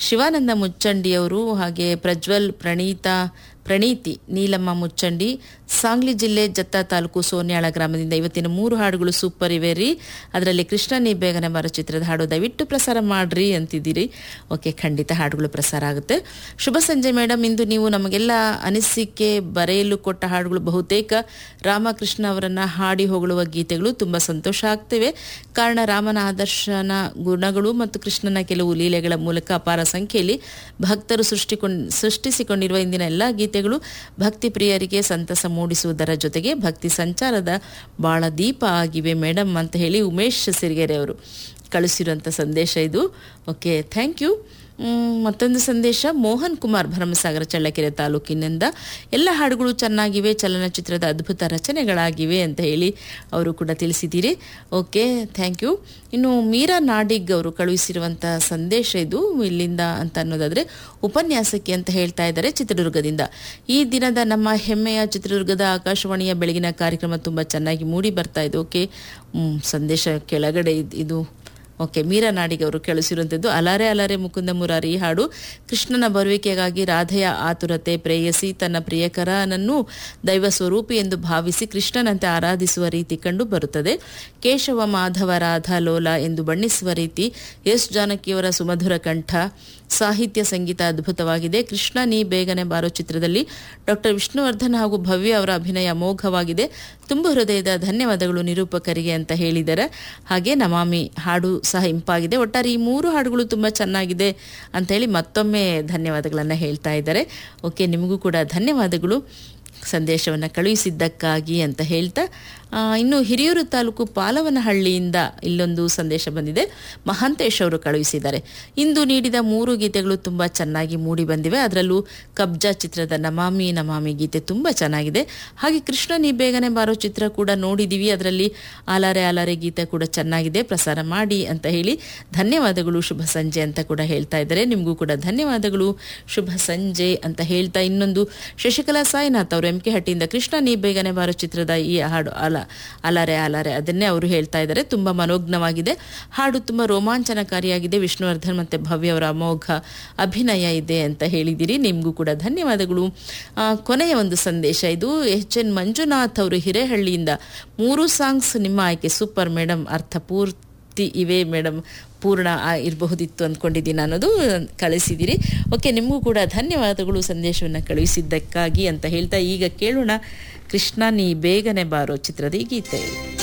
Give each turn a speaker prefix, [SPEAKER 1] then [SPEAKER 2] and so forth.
[SPEAKER 1] ಶಿವಾನಂದ ಮುಚ್ಚಂಡಿಯವರು ಹಾಗೆ ಪ್ರಜ್ವಲ್ ಪ್ರಣೀತಾ ಪ್ರಣೀತಿ ನೀಲಮ್ಮ ಮುಚ್ಚಂಡಿ ಸಾಂಗ್ಲಿ ಜಿಲ್ಲೆ ಜತ್ತ ತಾಲೂಕು ಸೋನ್ಯಾಳ ಗ್ರಾಮದಿಂದ ಇವತ್ತಿನ ಮೂರು ಹಾಡುಗಳು ಸೂಪರ್ ಇವೆ ರೀ ಅದರಲ್ಲಿ ಕೃಷ್ಣ ನೀ ಬೇಗನೆ ಬರೋ ಚಿತ್ರದ ಹಾಡು ದಯವಿಟ್ಟು ಪ್ರಸಾರ ಮಾಡ್ರಿ ಅಂತಿದ್ದೀರಿ ಓಕೆ ಖಂಡಿತ ಹಾಡುಗಳು ಪ್ರಸಾರ ಆಗುತ್ತೆ ಶುಭ ಸಂಜೆ ಮೇಡಮ್ ಇಂದು ನೀವು ನಮಗೆಲ್ಲ ಅನಿಸಿಕೆ ಬರೆಯಲು ಕೊಟ್ಟ ಹಾಡುಗಳು ಬಹುತೇಕ ರಾಮಕೃಷ್ಣ ಅವರನ್ನ ಹಾಡಿ ಹೊಗಳುವ ಗೀತೆಗಳು ತುಂಬ ಸಂತೋಷ ಆಗ್ತಿವೆ ಕಾರಣ ರಾಮನ ಆದರ್ಶನ ಗುಣಗಳು ಮತ್ತು ಕೃಷ್ಣನ ಕೆಲವು ಲೀಲೆಗಳ ಮೂಲಕ ಅಪಾರ ಸಂಖ್ಯೆಯಲ್ಲಿ ಭಕ್ತರು ಸೃಷ್ಟಿಕೊಂಡ್ ಸೃಷ್ಟಿಸಿಕೊಂಡಿರುವ ಇಂದಿನ ಎಲ್ಲ ಗೀತೆಗಳು ಭಕ್ತಿ ಪ್ರಿಯರಿಗೆ ಸಂತಸ ಮೂಡಿಸುವುದರ ಜೊತೆಗೆ ಭಕ್ತಿ ಸಂಚಾರದ ಬಾಳ ದೀಪ ಆಗಿವೆ ಮೇಡಮ್ ಅಂತ ಹೇಳಿ ಉಮೇಶ್ ಸಿರಿಗೆರೆ ಅವರು ಕಳಿಸಿರುವಂಥ ಸಂದೇಶ ಇದು ಓಕೆ ಥ್ಯಾಂಕ್ ಯು ಮ್, ಮತ್ತೊಂದು ಸಂದೇಶ ಮೋಹನ್ ಕುಮಾರ್ ಭರಮಸಾಗರ ಚಳ್ಳಕೆರೆ ತಾಲೂಕಿನಿಂದ ಎಲ್ಲ ಹಾಡುಗಳು ಚೆನ್ನಾಗಿವೆ ಚಲನಚಿತ್ರದ ಅದ್ಭುತ ರಚನೆಗಳಾಗಿವೆ ಅಂತ ಹೇಳಿ ಅವರು ಕೂಡ ತಿಳಿಸಿದ್ದೀರಿ ಓಕೆ ಥ್ಯಾಂಕ್ ಯು ಇನ್ನು ಮೀರಾ ನಾಡಿಗ್ ಅವರು ಕಳುಹಿಸಿರುವಂಥ ಸಂದೇಶ ಇದು ಇಲ್ಲಿಂದ ಅಂತ ಅನ್ನೋದಾದರೆ ಉಪನ್ಯಾಸಕ್ಕೆ ಅಂತ ಹೇಳ್ತಾ ಇದ್ದಾರೆ ಚಿತ್ರದುರ್ಗದಿಂದ ಈ ದಿನದ ನಮ್ಮ ಹೆಮ್ಮೆಯ ಚಿತ್ರದುರ್ಗದ ಆಕಾಶವಾಣಿಯ ಬೆಳಗಿನ ಕಾರ್ಯಕ್ರಮ ತುಂಬ ಚೆನ್ನಾಗಿ ಮೂಡಿ ಬರ್ತಾ ಇದೆ ಓಕೆ ಮ್, ಸಂದೇಶ ಕೆಳಗಡೆ ಇದ್- ಇದು ಓಕೆ ಮೀರಾ ನಾಡಿಗೆ ಅವರು ಕೇಳಿಸಿರುವಂಥದ್ದು ಅಲಾರೆ ಅಲಾರೆ ಮುಕುಂದ ಮುರಾರಿ ಈ ಹಾಡು ಕೃಷ್ಣನ ಬರುವಿಕೆಗಾಗಿ ರಾಧೆಯ ಆತುರತೆ ಪ್ರೇಯಸಿ ತನ್ನ ಪ್ರಿಯಕರನನ್ನು ದೈವ ಸ್ವರೂಪಿ ಎಂದು ಭಾವಿಸಿ ಕೃಷ್ಣನಂತೆ ಆರಾಧಿಸುವ ರೀತಿ ಕಂಡು ಬರುತ್ತದೆ ಕೇಶವ ಮಾಧವ ರಾಧಾ ಲೋಲ ಎಂದು ಬಣ್ಣಿಸುವ ರೀತಿ ಎಸ್ ಜಾನಕಿಯವರ ಸುಮಧುರ ಕಂಠ ಸಾಹಿತ್ಯ ಸಂಗೀತ ಅದ್ಭುತವಾಗಿದೆ ಕೃಷ್ಣ ನೀ ಬೇಗನೆ ಬಾರೋ ಚಿತ್ರದಲ್ಲಿ ಡಾಕ್ಟರ್ ವಿಷ್ಣುವರ್ಧನ್ ಹಾಗೂ ಭವ್ಯ ಅವರ ಅಭಿನಯ ಅಮೋಘವಾಗಿದೆ ತುಂಬ ಹೃದಯದ ಧನ್ಯವಾದಗಳು ನಿರೂಪಕರಿಗೆ ಅಂತ ಹೇಳಿದ್ದಾರೆ ಹಾಗೆ ನಮಾಮಿ ಹಾಡು ಸಹ ಇಂಪಾಗಿದೆ ಒಟ್ಟಾರೆ ಈ ಮೂರು ಹಾಡುಗಳು ತುಂಬ ಚೆನ್ನಾಗಿದೆ ಅಂತ ಹೇಳಿ ಮತ್ತೊಮ್ಮೆ ಧನ್ಯವಾದಗಳನ್ನು ಹೇಳ್ತಾ ಇದ್ದಾರೆ ಓಕೆ ನಿಮಗೂ ಕೂಡ ಧನ್ಯವಾದಗಳು ಸಂದೇಶವನ್ನು ಕಳುಹಿಸಿದ್ದಕ್ಕಾಗಿ ಅಂತ ಹೇಳ್ತಾ ಆ, ಇನ್ನು ಹಿರಿಯೂರು ತಾಲೂಕು ಪಾಲವನಹಳ್ಳಿಯಿಂದ ಇಲ್ಲೊಂದು ಸಂದೇಶ ಬಂದಿದೆ ಮಹಾಂತೇಶ್ ಅವರು ಕಳುಹಿಸಿದ್ದಾರೆ ಇಂದು ನೀಡಿದ ಮೂರು ಗೀತೆಗಳು ತುಂಬ ಚೆನ್ನಾಗಿ ಮೂಡಿ ಬಂದಿವೆ ಅದರಲ್ಲೂ ಕಬ್ಜಾ ಚಿತ್ರದ ನಮಾಮಿ ನಮಾಮಿ ಗೀತೆ ತುಂಬ ಚೆನ್ನಾಗಿದೆ ಹಾಗೆ ಕೃಷ್ಣ ನೀ ಬೇಗನೆ ಬಾರೋ ಚಿತ್ರ ಕೂಡ ನೋಡಿದ್ದೀವಿ ಅದರಲ್ಲಿ ಆಲಾರೆ ಆಲಾರೆ ಗೀತೆ ಕೂಡ ಚೆನ್ನಾಗಿದೆ ಪ್ರಸಾರ ಮಾಡಿ ಅಂತ ಹೇಳಿ ಧನ್ಯವಾದಗಳು ಶುಭ ಸಂಜೆ ಅಂತ ಕೂಡ ಹೇಳ್ತಾ ಇದ್ದಾರೆ ನಿಮಗೂ ಕೂಡ ಧನ್ಯವಾದಗಳು ಶುಭ ಸಂಜೆ ಅಂತ ಹೇಳ್ತಾ ಇನ್ನೊಂದು ಶಶಿಕಲಾ ಸಾಯಿನಾಥ್ ಅವರು ಎಂ ಕೆ ಹಟ್ಟಿಯಿಂದ ಕೃಷ್ಣ ನೀ ಬೇಗನೆ ಬಾರೋ ಚಿತ್ರದ ಈ ಹಾಡು ಅಲ ಅಲಾರೆ ಅಲಾರೆ ಅದನ್ನೇ ಅವರು ಹೇಳ್ತಾ ಇದ್ದಾರೆ ತುಂಬ ಮನೋಜ್ಞವಾಗಿದೆ ಹಾಡು ತುಂಬ ರೋಮಾಂಚನಕಾರಿಯಾಗಿದೆ ವಿಷ್ಣುವರ್ಧನ್ ಮತ್ತು ಭವ್ಯ ಅವರ ಅಮೋಘ ಅಭಿನಯ ಇದೆ ಅಂತ ಹೇಳಿದಿರಿ ನಿಮಗೂ ಕೂಡ ಧನ್ಯವಾದಗಳು ಆ, ಕೊನೆಯ ಒಂದು ಸಂದೇಶ ಇದು ಎಚ್ ಎನ್ ಮಂಜುನಾಥ್ ಅವರು ಹಿರೇಹಳ್ಳಿಯಿಂದ ಮೂರು ಸಾಂಗ್ಸ್ ನಿಮ್ಮ ಆಯ್ಕೆ ಸೂಪರ್ ಮೇಡಮ್ ಅರ್ಥಪೂರ್ತಿ ಇವೆ ಮೇಡಮ್ ಪೂರ್ಣ ಆ- ಇರಬಹುದಿತ್ತು ಅಂದ್ಕೊಂಡಿದ್ದೀನಿ ಅನ್ನೋದು ಕಳಿಸಿದ್ದೀರಿ ಓಕೆ ನಿಮಗೂ ಕೂಡ ಧನ್ಯವಾದಗಳು ಸಂದೇಶವನ್ನು ಕಳುಹಿಸಿದ್ದಕ್ಕಾಗಿ ಅಂತ ಹೇಳ್ತಾ ಈಗ ಕೇಳೋಣ ಕೃಷ್ಣ ನೀ ಬೇಗನೆ ಬಾರೋ ಚಿತ್ರದ ಈ ಗೀತೆ